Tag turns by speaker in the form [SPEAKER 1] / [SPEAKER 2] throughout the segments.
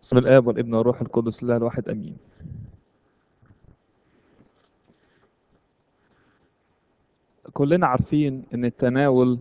[SPEAKER 1] بسم الآب والابن والروح القدس الله الواحد أمين كلنا عارفين إن التناول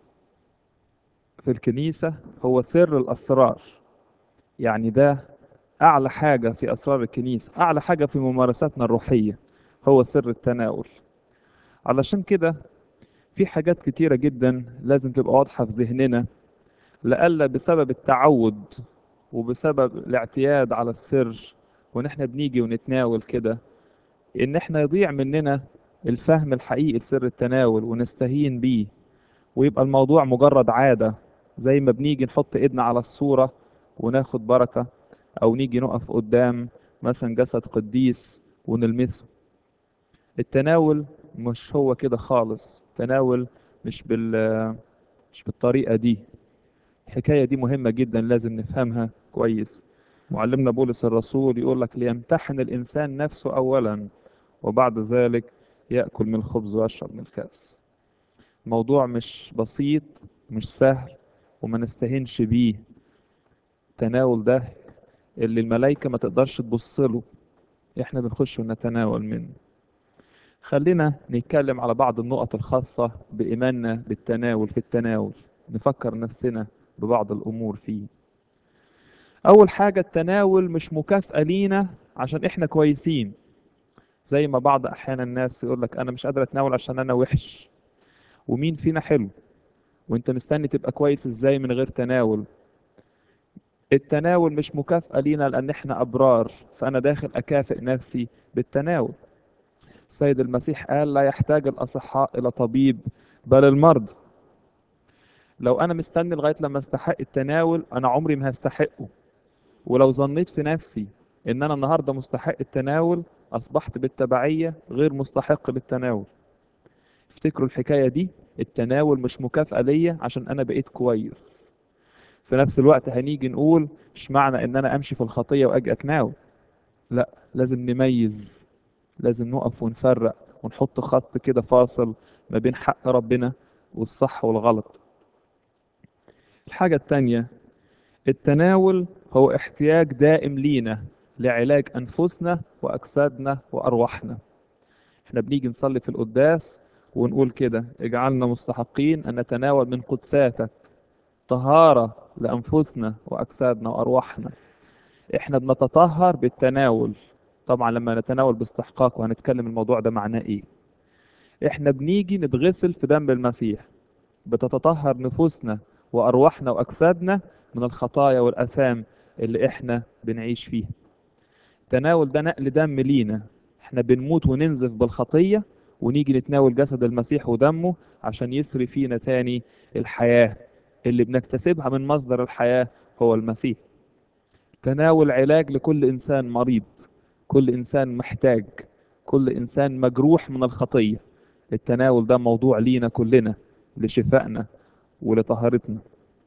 [SPEAKER 1] في الكنيسة هو سر الأسرار يعني ده أعلى حاجة في أسرار الكنيسة أعلى حاجة في ممارساتنا الروحية هو سر التناول علشان كده في حاجات كتيرة جدا لازم تبقى واضحة في ذهننا لألا بسبب التعود وبسبب الاعتياد على السر وان احنا بنيجي ونتناول كده ان احنا يضيع مننا الفهم الحقيقي لسر التناول ونستهين بيه ويبقى الموضوع مجرد عادة زي ما بنيجي نحط ايدنا على الصورة وناخد بركة او نيجي نقف قدام مثلا جسد قديس ونلمسه التناول مش هو كده خالص التناول مش بال مش بالطريقة دي الحكاية دي مهمة جدا لازم نفهمها كويس معلمنا بولس الرسول يقول لك ليمتحن الإنسان نفسه أولا وبعد ذلك يأكل من الخبز ويشرب من الكأس الموضوع مش بسيط مش سهل وما نستهنش بيه التناول ده اللي الملائكة ما تقدرش تبص له احنا بنخش ونتناول منه خلينا نتكلم على بعض النقط الخاصة بإيماننا بالتناول في التناول نفكر نفسنا ببعض الأمور فيه أول حاجة التناول مش مكافأة لينا عشان إحنا كويسين زي ما بعض أحيانا الناس يقول لك أنا مش قادر أتناول عشان أنا وحش ومين فينا حلو وأنت مستني تبقى كويس إزاي من غير تناول التناول مش مكافأة لينا لأن إحنا أبرار فأنا داخل أكافئ نفسي بالتناول السيد المسيح قال لا يحتاج الأصحاء إلى طبيب بل المرضى لو انا مستني لغايه لما استحق التناول انا عمري ما هستحقه ولو ظنيت في نفسي ان انا النهارده مستحق التناول اصبحت بالتبعيه غير مستحق للتناول افتكروا الحكايه دي التناول مش مكافاه ليا عشان انا بقيت كويس في نفس الوقت هنيجي نقول مش معنى ان انا امشي في الخطيه واجي اتناول لا لازم نميز لازم نقف ونفرق ونحط خط كده فاصل ما بين حق ربنا والصح والغلط الحاجة التانية التناول هو احتياج دائم لينا لعلاج أنفسنا وأجسادنا وأرواحنا احنا بنيجي نصلي في القداس ونقول كده اجعلنا مستحقين أن نتناول من قدساتك طهارة لأنفسنا وأجسادنا وأرواحنا احنا بنتطهر بالتناول طبعا لما نتناول باستحقاق وهنتكلم الموضوع ده معناه ايه احنا بنيجي نتغسل في دم المسيح بتتطهر نفوسنا وأرواحنا وأجسادنا من الخطايا والأثام اللي إحنا بنعيش فيها التناول ده نقل دم لينا إحنا بنموت وننزف بالخطية ونيجي نتناول جسد المسيح ودمه عشان يسري فينا تاني الحياة اللي بنكتسبها من مصدر الحياة هو المسيح تناول علاج لكل إنسان مريض كل إنسان محتاج كل إنسان مجروح من الخطية التناول ده موضوع لينا كلنا لشفائنا ولطهارتنا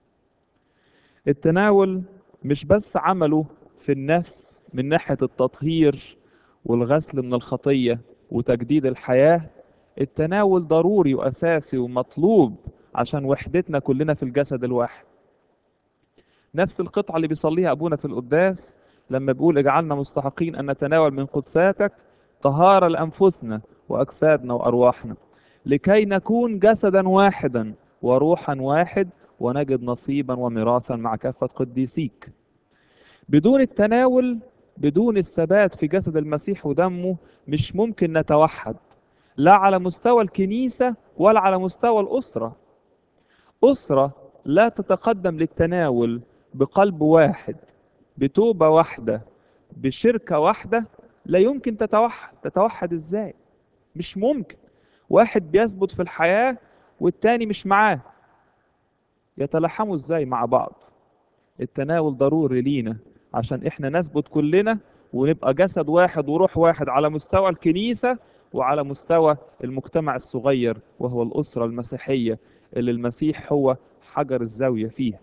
[SPEAKER 1] التناول مش بس عمله في النفس من ناحية التطهير والغسل من الخطية وتجديد الحياة التناول ضروري وأساسي ومطلوب عشان وحدتنا كلنا في الجسد الواحد نفس القطعة اللي بيصليها أبونا في القداس لما بيقول اجعلنا مستحقين أن نتناول من قدساتك طهارة لأنفسنا وأجسادنا وأرواحنا لكي نكون جسدا واحدا وروحا واحد ونجد نصيبا وميراثا مع كافة قديسيك بدون التناول بدون الثبات في جسد المسيح ودمه مش ممكن نتوحد لا على مستوى الكنيسة ولا على مستوى الأسرة أسرة لا تتقدم للتناول بقلب واحد بتوبة واحدة بشركة واحدة لا يمكن تتوحد تتوحد ازاي مش ممكن واحد بيثبت في الحياة والتاني مش معاه يتلحموا ازاي مع بعض التناول ضروري لينا عشان احنا نثبت كلنا ونبقى جسد واحد وروح واحد على مستوى الكنيسة وعلى مستوى المجتمع الصغير وهو الأسرة المسيحية اللي المسيح هو حجر الزاوية فيها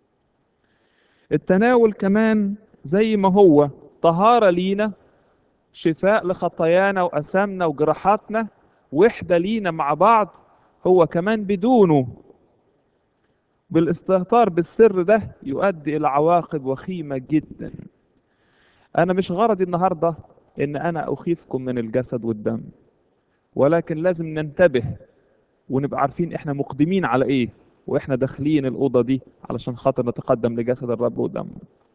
[SPEAKER 1] التناول كمان زي ما هو طهارة لينا شفاء لخطايانا وأسامنا وجراحاتنا وحدة لينا مع بعض هو كمان بدونه بالاستهتار بالسر ده يؤدي إلى عواقب وخيمة جدا انا مش غرضي النهارده ان انا اخيفكم من الجسد والدم ولكن لازم ننتبه ونبقى عارفين احنا مقدمين على ايه واحنا داخلين الاوضه دي علشان خاطر نتقدم لجسد الرب ودمه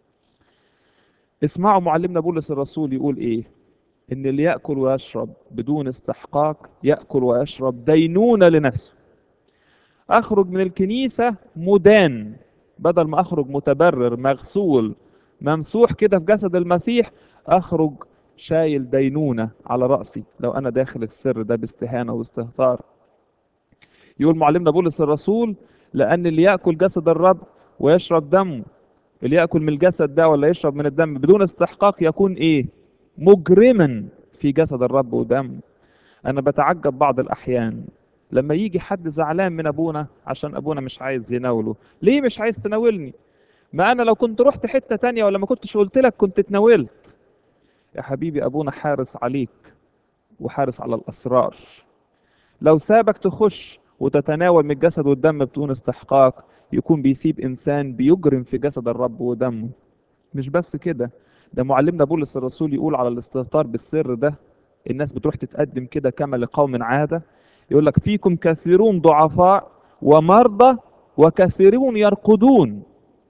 [SPEAKER 1] اسمعوا معلمنا بولس الرسول يقول ايه ان اللي ياكل ويشرب بدون استحقاق ياكل ويشرب دينونه لنفسه اخرج من الكنيسه مدان بدل ما اخرج متبرر مغسول ممسوح كده في جسد المسيح اخرج شايل دينونه على راسي لو انا داخل السر ده باستهانه واستهتار يقول معلمنا بولس الرسول لان اللي ياكل جسد الرب ويشرب دمه اللي ياكل من الجسد ده ولا يشرب من الدم بدون استحقاق يكون ايه مجرما في جسد الرب ودمه انا بتعجب بعض الاحيان لما يجي حد زعلان من ابونا عشان ابونا مش عايز يناوله ليه مش عايز تناولني ما انا لو كنت رحت حتة تانية ولا ما كنتش قلت لك كنت اتناولت يا حبيبي ابونا حارس عليك وحارس على الاسرار لو سابك تخش وتتناول من الجسد والدم بدون استحقاق يكون بيسيب انسان بيجرم في جسد الرب ودمه مش بس كده ده معلمنا بولس الرسول يقول على الاستهتار بالسر ده الناس بتروح تتقدم كده كما لقوم عاده يقول لك فيكم كثيرون ضعفاء ومرضى وكثيرون يرقدون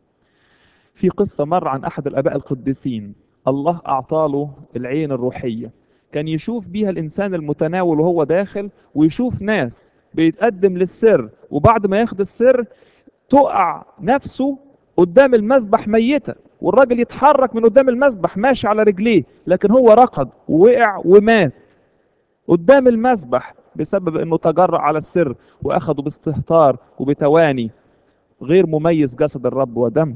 [SPEAKER 1] في قصة مر عن أحد الآباء القديسين الله أعطاله العين الروحية كان يشوف بيها الإنسان المتناول وهو داخل ويشوف ناس بيتقدم للسر وبعد ما ياخد السر تقع نفسه قدام المذبح ميتة والراجل يتحرك من قدام المذبح ماشي على رجليه لكن هو رقد ووقع ومات قدام المذبح بسبب انه تجرأ على السر واخده باستهتار وبتواني غير مميز جسد الرب ودمه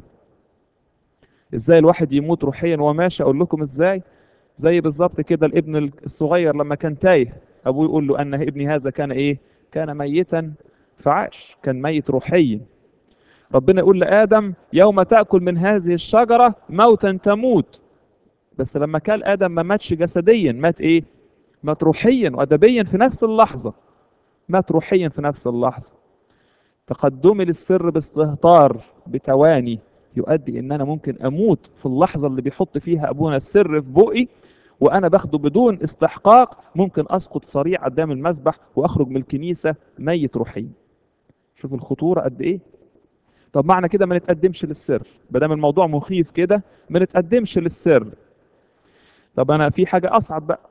[SPEAKER 1] ازاي الواحد يموت روحيا وهو ماشي اقول لكم ازاي زي بالظبط كده الابن الصغير لما كان تايه ابوه يقول له ان ابني هذا كان ايه كان ميتا فعاش كان ميت روحيا ربنا يقول لادم يوم تاكل من هذه الشجره موتا تموت بس لما كان ادم ما ماتش جسديا مات ايه مات روحيا وادبيا في نفس اللحظه مات روحيا في نفس اللحظه تقدمي للسر باستهتار بتواني يؤدي ان انا ممكن اموت في اللحظه اللي بيحط فيها ابونا السر في بقي وانا باخده بدون استحقاق ممكن اسقط صريع قدام المذبح واخرج من الكنيسه ميت روحيا شوف الخطوره قد ايه طب معنى كده ما نتقدمش للسر ما دام الموضوع مخيف كده ما نتقدمش للسر طب انا في حاجه اصعب بقى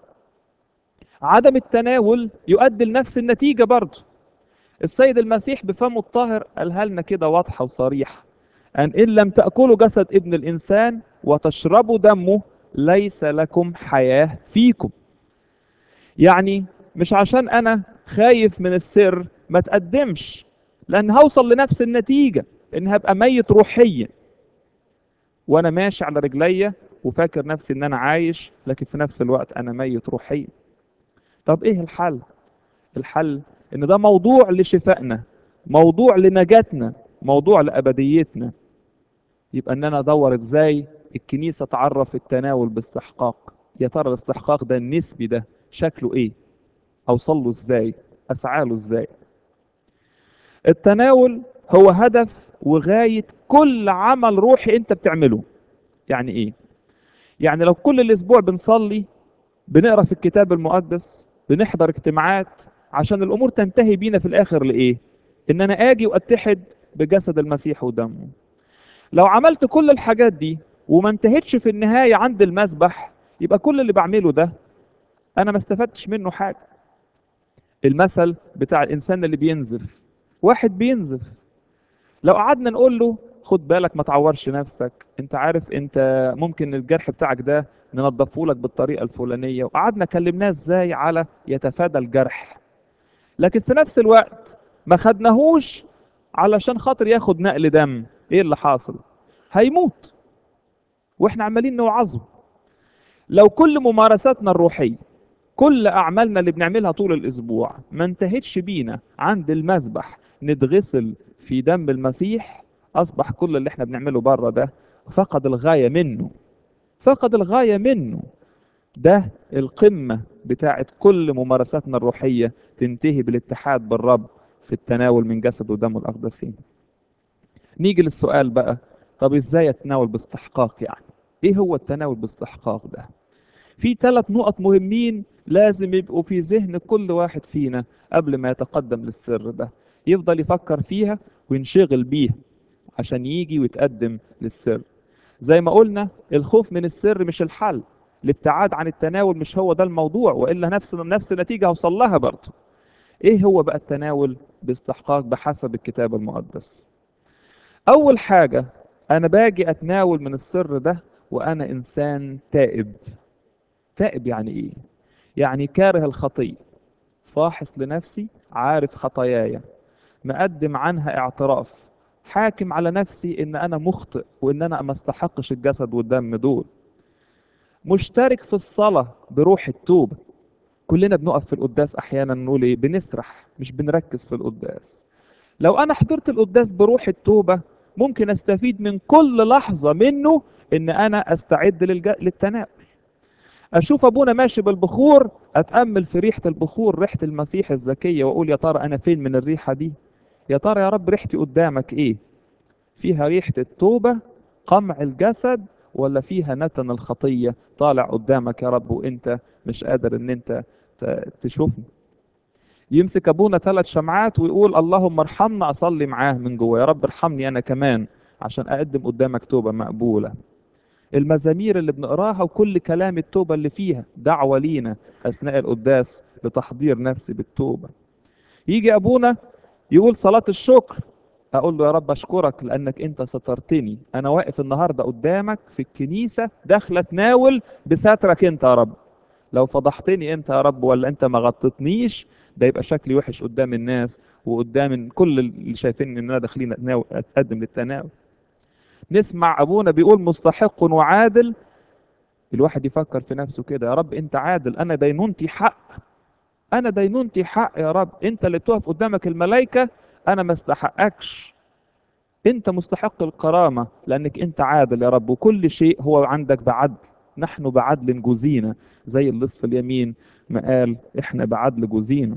[SPEAKER 1] عدم التناول يؤدي لنفس النتيجه برضه السيد المسيح بفمه الطاهر قالها لنا كده واضحه وصريحه أن إن لم تأكلوا جسد ابن الإنسان وتشربوا دمه ليس لكم حياة فيكم يعني مش عشان أنا خايف من السر ما تقدمش لأن هوصل لنفس النتيجة إن هبقى ميت روحيا وأنا ماشي على رجليا وفاكر نفسي إن أنا عايش لكن في نفس الوقت أنا ميت روحيا طب إيه الحل؟ الحل إن ده موضوع لشفائنا موضوع لنجاتنا موضوع لأبديتنا يبقى ان انا ادور ازاي الكنيسه تعرف التناول باستحقاق يا ترى الاستحقاق ده النسبي ده شكله ايه اوصل له ازاي اسعى له ازاي التناول هو هدف وغايه كل عمل روحي انت بتعمله يعني ايه يعني لو كل الاسبوع بنصلي بنقرا في الكتاب المقدس بنحضر اجتماعات عشان الامور تنتهي بينا في الاخر لايه ان انا اجي واتحد بجسد المسيح ودمه لو عملت كل الحاجات دي وما انتهتش في النهاية عند المسبح يبقى كل اللي بعمله ده أنا ما استفدتش منه حاجة المثل بتاع الإنسان اللي بينزف واحد بينزف لو قعدنا نقول له خد بالك ما تعورش نفسك انت عارف انت ممكن الجرح بتاعك ده ننضفه لك بالطريقة الفلانية وقعدنا كلمناه ازاي على يتفادى الجرح لكن في نفس الوقت ما خدناهوش علشان خاطر ياخد نقل دم ايه اللي حاصل هيموت واحنا عمالين نوعظه لو كل ممارساتنا الروحيه كل اعمالنا اللي بنعملها طول الاسبوع ما انتهتش بينا عند المذبح نتغسل في دم المسيح اصبح كل اللي احنا بنعمله بره ده فقد الغايه منه فقد الغايه منه ده القمه بتاعت كل ممارساتنا الروحيه تنتهي بالاتحاد بالرب في التناول من جسد ودم الاقدسين نيجي للسؤال بقى طب ازاي اتناول باستحقاق يعني ايه هو التناول باستحقاق ده في ثلاث نقط مهمين لازم يبقوا في ذهن كل واحد فينا قبل ما يتقدم للسر ده يفضل يفكر فيها وينشغل بيها عشان يجي ويتقدم للسر زي ما قلنا الخوف من السر مش الحل الابتعاد عن التناول مش هو ده الموضوع والا نفس نفس النتيجه هوصل لها برضه ايه هو بقى التناول باستحقاق بحسب الكتاب المقدس اول حاجه انا باجي اتناول من السر ده وانا انسان تائب تائب يعني ايه يعني كاره الخطيه فاحص لنفسي عارف خطاياي مقدم عنها اعتراف حاكم على نفسي ان انا مخطئ وان انا ما استحقش الجسد والدم دول مشترك في الصلاة بروح التوبة كلنا بنقف في القداس احيانا نقول ايه بنسرح مش بنركز في القداس لو انا حضرت القداس بروح التوبة ممكن استفيد من كل لحظة منه ان انا استعد للج... للتناول اشوف ابونا ماشي بالبخور اتامل في ريحه البخور ريحه المسيح الزكيه واقول يا ترى انا فين من الريحه دي يا ترى يا رب ريحتي قدامك ايه فيها ريحه التوبه قمع الجسد ولا فيها نتن الخطيه طالع قدامك يا رب وانت مش قادر ان انت تشوفني يمسك ابونا ثلاث شمعات ويقول اللهم ارحمنا اصلي معاه من جوه يا رب ارحمني انا كمان عشان اقدم قدامك توبه مقبوله المزامير اللي بنقراها وكل كلام التوبة اللي فيها دعوة لينا أثناء القداس لتحضير نفسي بالتوبة يجي أبونا يقول صلاة الشكر أقول له يا رب أشكرك لأنك أنت سترتني أنا واقف النهاردة قدامك في الكنيسة داخلة تناول بسترك أنت يا رب لو فضحتني أنت يا رب ولا أنت ما غطتنيش ده يبقى شكلي وحش قدام الناس وقدام كل اللي شايفين إن أنا داخلين أتقدم للتناول نسمع ابونا بيقول مستحق وعادل الواحد يفكر في نفسه كده يا رب انت عادل انا دينونتي حق انا دينونتي حق يا رب انت اللي بتقف قدامك الملائكه انا ما استحقكش انت مستحق الكرامه لانك انت عادل يا رب وكل شيء هو عندك بعدل نحن بعدل جزينا زي اللص اليمين ما قال احنا بعدل جزينا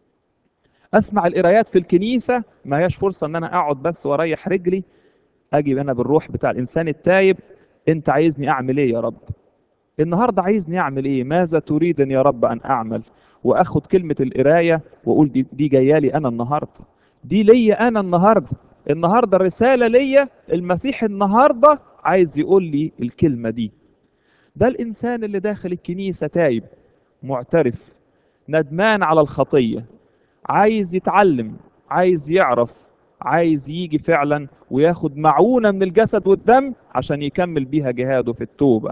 [SPEAKER 1] اسمع القرايات في الكنيسه ما هياش فرصه ان انا اقعد بس واريح رجلي اجي انا بالروح بتاع الانسان التايب انت عايزني اعمل ايه يا رب النهارده عايزني اعمل ايه ماذا تريدني يا رب ان اعمل واخد كلمه القرايه واقول دي, دي جايه لي انا النهارده دي ليا انا النهارده النهارده الرساله ليا المسيح النهارده عايز يقول لي الكلمه دي ده الانسان اللي داخل الكنيسه تايب معترف ندمان على الخطيه عايز يتعلم عايز يعرف عايز يجي فعلا وياخد معونة من الجسد والدم عشان يكمل بيها جهاده في التوبة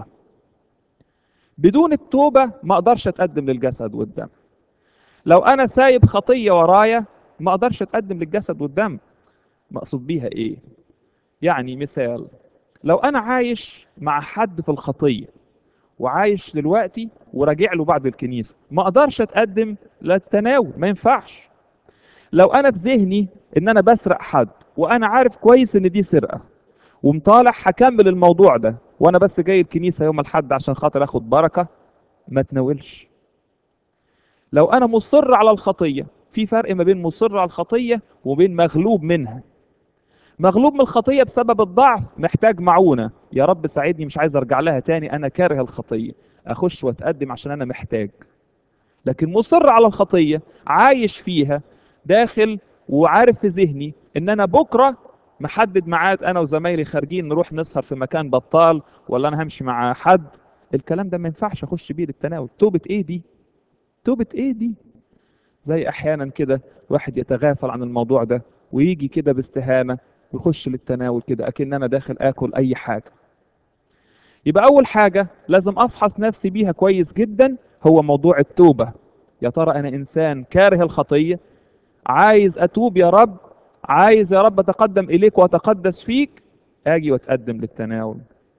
[SPEAKER 1] بدون التوبة ما اقدرش اتقدم للجسد والدم لو انا سايب خطية ورايا ما اقدرش اتقدم للجسد والدم مقصود بيها ايه يعني مثال لو انا عايش مع حد في الخطية وعايش دلوقتي وراجع له بعد الكنيسة ما اقدرش اتقدم للتناول ما ينفعش لو انا في ذهني ان انا بسرق حد وانا عارف كويس ان دي سرقه ومطالع هكمل الموضوع ده وانا بس جاي الكنيسه يوم الاحد عشان خاطر اخد بركه ما تناولش لو انا مصر على الخطيه في فرق ما بين مصر على الخطيه وبين مغلوب منها مغلوب من الخطيه بسبب الضعف محتاج معونه يا رب ساعدني مش عايز ارجع لها تاني انا كاره الخطيه اخش واتقدم عشان انا محتاج لكن مصر على الخطيه عايش فيها داخل وعارف في ذهني ان انا بكره محدد ميعاد انا وزمايلي خارجين نروح نسهر في مكان بطال ولا انا همشي مع حد الكلام ده ما ينفعش اخش بيه للتناول توبه ايه دي توبه ايه دي زي احيانا كده واحد يتغافل عن الموضوع ده ويجي كده باستهانه ويخش للتناول كده اكن انا داخل اكل اي حاجه يبقى اول حاجه لازم افحص نفسي بيها كويس جدا هو موضوع التوبه يا ترى انا انسان كاره الخطيه عايز اتوب يا رب عايز يا رب اتقدم اليك واتقدس فيك اجي واتقدم للتناول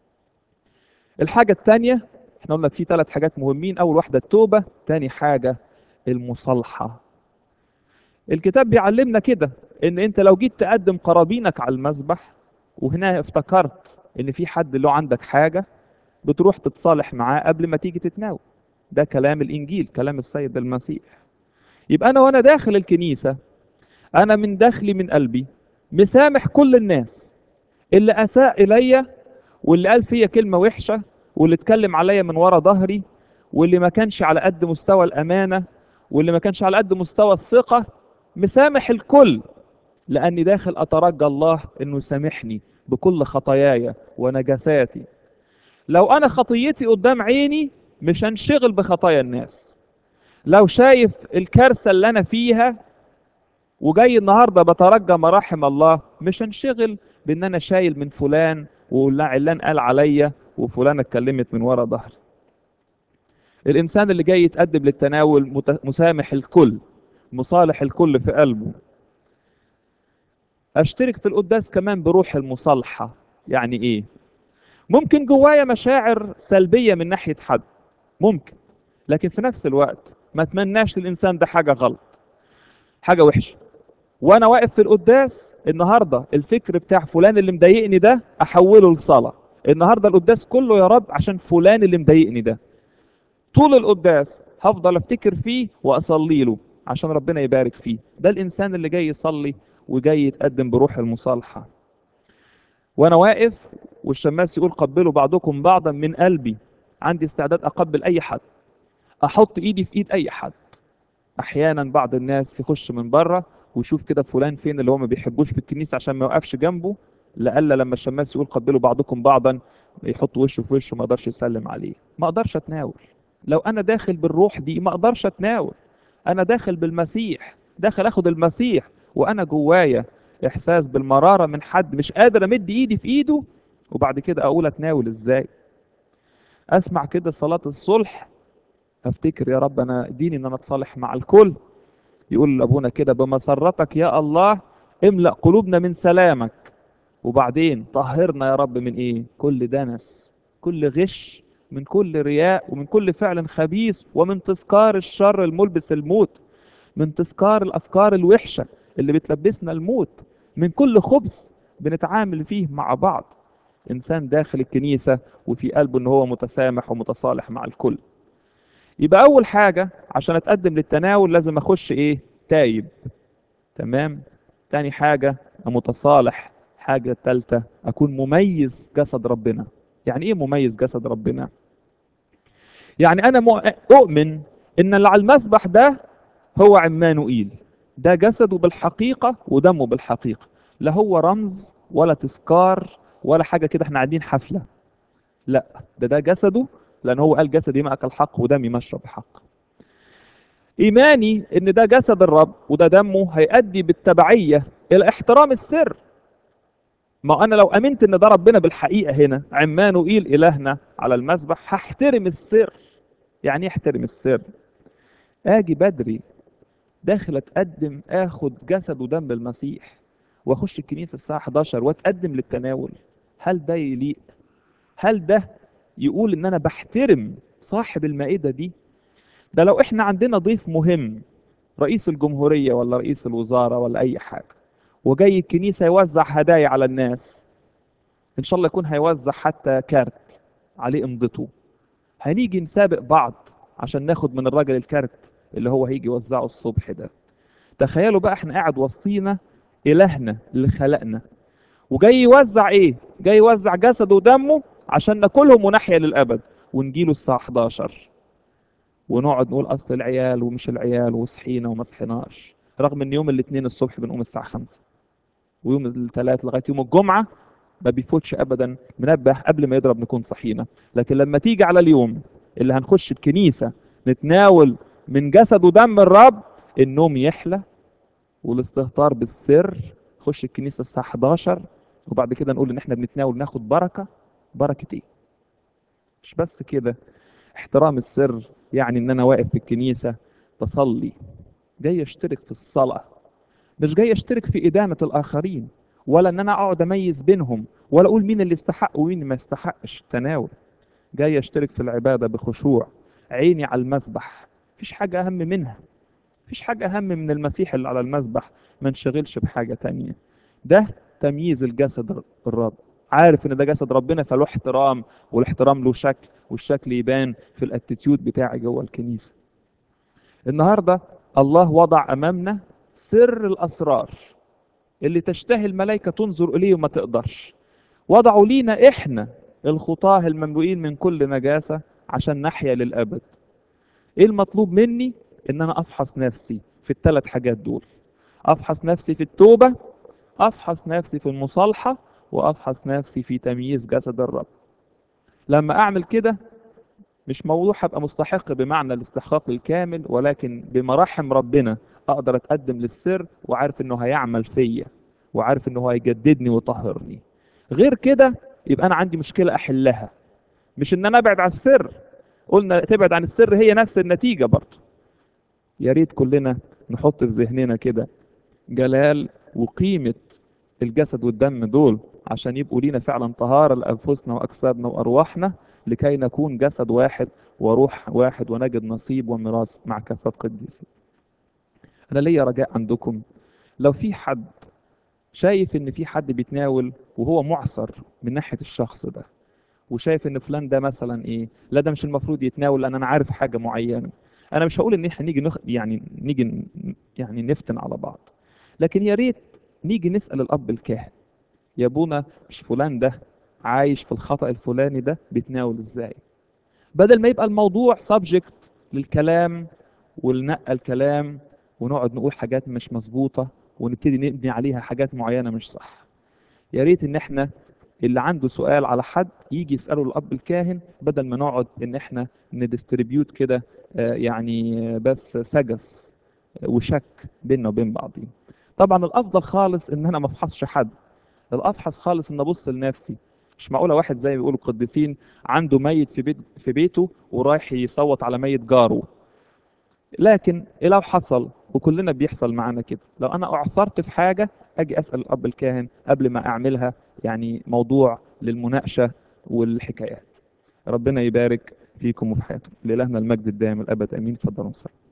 [SPEAKER 1] الحاجه الثانيه احنا قلنا في ثلاث حاجات مهمين اول واحده التوبه تاني حاجه المصالحه الكتاب بيعلمنا كده ان انت لو جيت تقدم قرابينك على المذبح وهنا افتكرت ان في حد له عندك حاجه بتروح تتصالح معاه قبل ما تيجي تتناول ده كلام الانجيل كلام السيد المسيح يبقى انا وانا داخل الكنيسه انا من داخلي من قلبي مسامح كل الناس اللي اساء الي واللي قال فيا كلمة وحشة واللي اتكلم عليا من ورا ظهري واللي ما كانش على قد مستوى الأمانة واللي ما كانش على قد مستوى الثقة مسامح الكل لأني داخل أترجى الله إنه يسامحني بكل خطاياي ونجاساتي لو أنا خطيتي قدام عيني مش هنشغل بخطايا الناس لو شايف الكارثة اللي أنا فيها وجاي النهارده بترجى مراحم الله مش هنشغل بان انا شايل من فلان وعلان قال عليا وفلان اتكلمت من ورا ظهري الانسان اللي جاي يتقدم للتناول مت- مسامح الكل مصالح الكل في قلبه اشترك في القداس كمان بروح المصالحه يعني ايه ممكن جوايا مشاعر سلبيه من ناحيه حد ممكن لكن في نفس الوقت ما اتمناش للانسان ده حاجه غلط حاجه وحشه وانا واقف في القداس النهارده الفكر بتاع فلان اللي مضايقني ده احوله لصلاه النهارده القداس كله يا رب عشان فلان اللي مضايقني ده طول القداس هفضل افتكر فيه واصلي له عشان ربنا يبارك فيه ده الانسان اللي جاي يصلي وجاي يتقدم بروح المصالحه وانا واقف والشماس يقول قبلوا بعضكم بعضا من قلبي عندي استعداد اقبل اي حد احط ايدي في ايد اي حد احيانا بعض الناس يخش من بره ويشوف كده فلان فين اللي هو ما بيحبوش في الكنيسه عشان ما يوقفش جنبه لألا لما الشماس يقول قبلوا بعضكم بعضا يحط وشه في وشه ما اقدرش يسلم عليه ما اقدرش اتناول لو انا داخل بالروح دي ما اقدرش اتناول انا داخل بالمسيح داخل اخد المسيح وانا جوايا احساس بالمراره من حد مش قادر امد ايدي في ايده وبعد كده اقول اتناول ازاي اسمع كده صلاه الصلح افتكر يا رب انا اديني ان انا اتصالح مع الكل يقول ابونا كده بمسرتك يا الله املا قلوبنا من سلامك وبعدين طهرنا يا رب من ايه كل دنس كل غش من كل رياء ومن كل فعل خبيث ومن تذكار الشر الملبس الموت من تذكار الافكار الوحشه اللي بتلبسنا الموت من كل خبث بنتعامل فيه مع بعض انسان داخل الكنيسه وفي قلبه ان هو متسامح ومتصالح مع الكل يبقى اول حاجه عشان اتقدم للتناول لازم اخش ايه تايب تمام تاني حاجه متصالح حاجه الثالثه اكون مميز جسد ربنا يعني ايه مميز جسد ربنا يعني انا مؤ- اؤمن ان اللي على المسبح ده هو عمانوئيل ده جسده بالحقيقه ودمه بالحقيقه لا هو رمز ولا تذكار ولا حاجه كده احنا قاعدين حفله لا ده ده جسده لان هو قال جسدي مأكل حق ودمي مشرب حق ايماني ان ده جسد الرب وده دمه هيؤدي بالتبعيه الى احترام السر ما انا لو امنت ان ده ربنا بالحقيقه هنا عمانوئيل الهنا على المذبح هحترم السر يعني ايه احترم السر اجي بدري داخل اتقدم اخد جسد ودم المسيح واخش الكنيسه الساعه 11 واتقدم للتناول هل ده يليق هل ده يقول ان انا بحترم صاحب المائده دي ده لو احنا عندنا ضيف مهم رئيس الجمهوريه ولا رئيس الوزاره ولا اي حاجه وجاي الكنيسه يوزع هدايا على الناس ان شاء الله يكون هيوزع حتى كارت عليه امضته هنيجي نسابق بعض عشان ناخد من الراجل الكارت اللي هو هيجي يوزعه الصبح ده تخيلوا بقى احنا قاعد وسطينا الهنا اللي خلقنا وجاي يوزع ايه جاي يوزع جسده ودمه عشان ناكلهم ونحيا للابد ونجيله الساعه 11 ونقعد نقول اصل العيال ومش العيال وصحينا وما صحيناش رغم ان يوم الاثنين الصبح بنقوم الساعه 5 ويوم الثلاث لغايه يوم الجمعه ما بيفوتش ابدا منبه قبل ما يضرب نكون صحينا لكن لما تيجي على اليوم اللي هنخش الكنيسه نتناول من جسد ودم الرب النوم يحلى والاستهتار بالسر خش الكنيسه الساعه 11 وبعد كده نقول ان احنا بنتناول ناخد بركه بركه ايه مش بس كده احترام السر يعني ان انا واقف في الكنيسه بصلي جاي اشترك في الصلاه مش جاي اشترك في ادانه الاخرين ولا ان انا اقعد اميز بينهم ولا اقول مين اللي يستحق ومين ما يستحقش التناول جاي اشترك في العباده بخشوع عيني على المسبح مفيش حاجه اهم منها مفيش حاجه اهم من المسيح اللي على المسبح ما انشغلش بحاجه تانية ده تمييز الجسد الرب عارف ان ده جسد ربنا فله احترام والاحترام له شكل والشكل يبان في الاتيتيود بتاعي جوه الكنيسه النهارده الله وضع امامنا سر الاسرار اللي تشتهي الملائكه تنظر اليه وما تقدرش وضعوا لينا احنا الخطاه المملوئين من كل نجاسه عشان نحيا للابد ايه المطلوب مني ان انا افحص نفسي في الثلاث حاجات دول افحص نفسي في التوبه افحص نفسي في المصالحه وافحص نفسي في تمييز جسد الرب لما اعمل كده مش موضوع هبقى مستحق بمعنى الاستحقاق الكامل ولكن بمراحم ربنا اقدر اتقدم للسر وعارف انه هيعمل فيا وعارف انه هيجددني ويطهرني غير كده يبقى انا عندي مشكله احلها مش ان انا ابعد عن السر قلنا تبعد عن السر هي نفس النتيجه برضه يا ريت كلنا نحط في ذهننا كده جلال وقيمه الجسد والدم دول عشان يبقوا لينا فعلا طهاره لانفسنا واجسادنا وارواحنا لكي نكون جسد واحد وروح واحد ونجد نصيب وميراث مع كافة قديسين. أنا ليا رجاء عندكم لو في حد شايف إن في حد بيتناول وهو معثر من ناحية الشخص ده وشايف إن فلان ده مثلا إيه لا ده مش المفروض يتناول لأن أنا عارف حاجة معينة. أنا مش هقول إن إحنا نيجي نخ... يعني نيجي ن- يعني نفتن على بعض. لكن يا ريت نيجي نسأل الأب الكاهن يا ابونا مش فلان ده عايش في الخطأ الفلاني ده بيتناول ازاي بدل ما يبقى الموضوع سبجكت للكلام وننقى الكلام ونقعد نقول حاجات مش مظبوطة ونبتدي نبني عليها حاجات معينة مش صح يا ريت ان احنا اللي عنده سؤال على حد يجي يسأله الأب الكاهن بدل ما نقعد ان احنا نديستريبيوت كده آه، يعني آه، بس سجس وشك بيننا وبين بعضين طبعا الافضل خالص ان انا ما افحصش حد الافحص خالص ان ابص لنفسي مش معقوله واحد زي ما بيقولوا القديسين عنده ميت في بيت في بيته ورايح يصوت على ميت جاره لكن إيه لو حصل وكلنا بيحصل معانا كده لو انا اعثرت في حاجه اجي اسال الاب الكاهن قبل ما اعملها يعني موضوع للمناقشه والحكايات ربنا يبارك فيكم وفي حياتكم لإلهنا المجد الدائم الابد امين اتفضلوا صلوا